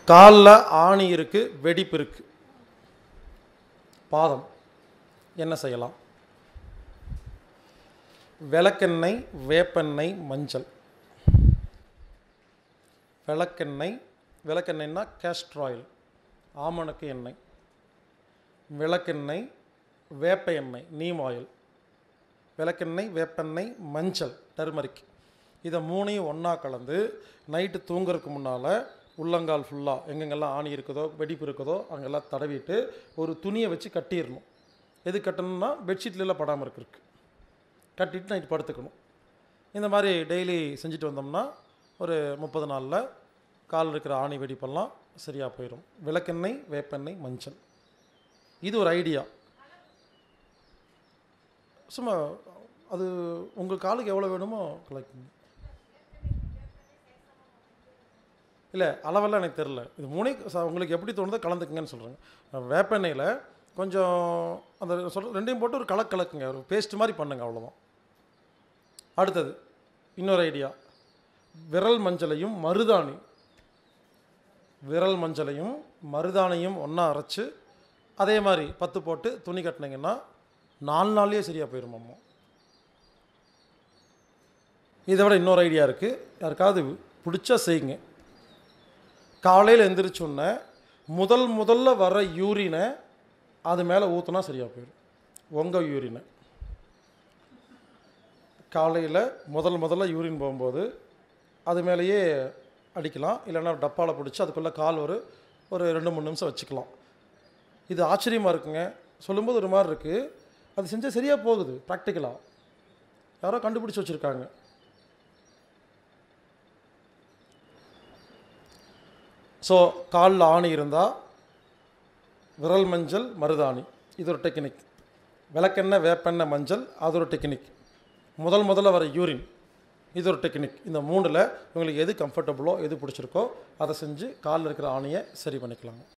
காலில் ஆணி இருக்குது வெடிப்பு இருக்குது பாதம் என்ன செய்யலாம் விளக்கெண்ணெய் வேப்பெண்ணெய் மஞ்சள் விளக்கெண்ணெய் விளக்கெண்ணெய்னா கேஸ்டர் ஆயில் ஆமணக்கு எண்ணெய் விளக்கெண்ணெய் வேப்ப எண்ணெய் நீம் ஆயில் விளக்கெண்ணெய் வேப்பெண்ணெய் மஞ்சள் டர்மரிக் இதை மூணையும் ஒன்றா கலந்து நைட்டு தூங்குறதுக்கு முன்னால் உள்ளங்கால் ஃபுல்லாக எங்கெங்கெல்லாம் ஆணி இருக்குதோ வெடிப்பு இருக்குதோ அங்கெல்லாம் தடவிட்டு ஒரு துணியை வச்சு கட்டிடணும் எது கட்டணும்னா பெட்ஷீட்லாம் படாமல் இருக்கிறதுக்கு கட்டிட்டு நைட்டு படுத்துக்கணும் இந்த மாதிரி டெய்லி செஞ்சுட்டு வந்தோம்னா ஒரு முப்பது நாளில் கால் இருக்கிற ஆணி வெடிப்பெல்லாம் சரியாக போயிடும் விளக்கெண்ணெய் வேப்பெண்ணெய் மஞ்சள் இது ஒரு ஐடியா சும்மா அது உங்கள் காலுக்கு எவ்வளோ வேணுமோ கலெக்ட் பண்ணி இல்லை அளவெல்லாம் எனக்கு தெரில இது மூணே ச- உங்களுக்கு எப்படி தோணுதோ கலந்துக்குங்கன்னு சொல்கிறேங்க வேப்பெண்ணெயில் கொஞ்சம் அந்த சொல் ரெண்டையும் போட்டு ஒரு கலக்கு கலக்குங்க ஒரு பேஸ்ட் மாதிரி பண்ணுங்க அவ்வளோதான் அடுத்தது இன்னொரு ஐடியா விரல் மஞ்சளையும் மருதாணி விரல் மஞ்சளையும் மருதாணியும் ஒன்றா அரைச்சு அதே மாதிரி பத்து போட்டு துணி கட்டினீங்கன்னா நாலு நாள்லேயே சரியாக போயிடும் அம்மா இதை விட இன்னொரு ஐடியா இருக்குது யாருக்காவது பிடிச்சா செய்யுங்க காலையில் எந்திரிச்சோன்னே முதல் முதல்ல வர யூரினை அது மேலே ஊற்றுனா சரியாக போயிடும் உங்கள் யூரினை காலையில் முதல் முதல்ல யூரின் போகும்போது அது மேலேயே அடிக்கலாம் இல்லைன்னா டப்பாவில் பிடிச்சி அதுக்குள்ளே கால் ஒரு ஒரு ரெண்டு மூணு நிமிஷம் வச்சுக்கலாம் இது ஆச்சரியமாக இருக்குங்க சொல்லும்போது ஒரு மாதிரி இருக்குது அது செஞ்சால் சரியாக போகுது ப்ராக்டிக்கலாக யாரோ கண்டுபிடிச்சி வச்சுருக்காங்க ஸோ காலில் ஆணி இருந்தால் விரல் மஞ்சள் மருதாணி இது ஒரு டெக்னிக் விளக்கெண்ணெய் வேப்பெண்ணெய் மஞ்சள் அது ஒரு டெக்னிக் முதல் முதல்ல வர யூரின் இது ஒரு டெக்னிக் இந்த மூணில் உங்களுக்கு எது கம்ஃபர்டபுளோ எது பிடிச்சிருக்கோ அதை செஞ்சு காலில் இருக்கிற ஆணியை சரி பண்ணிக்கலாங்க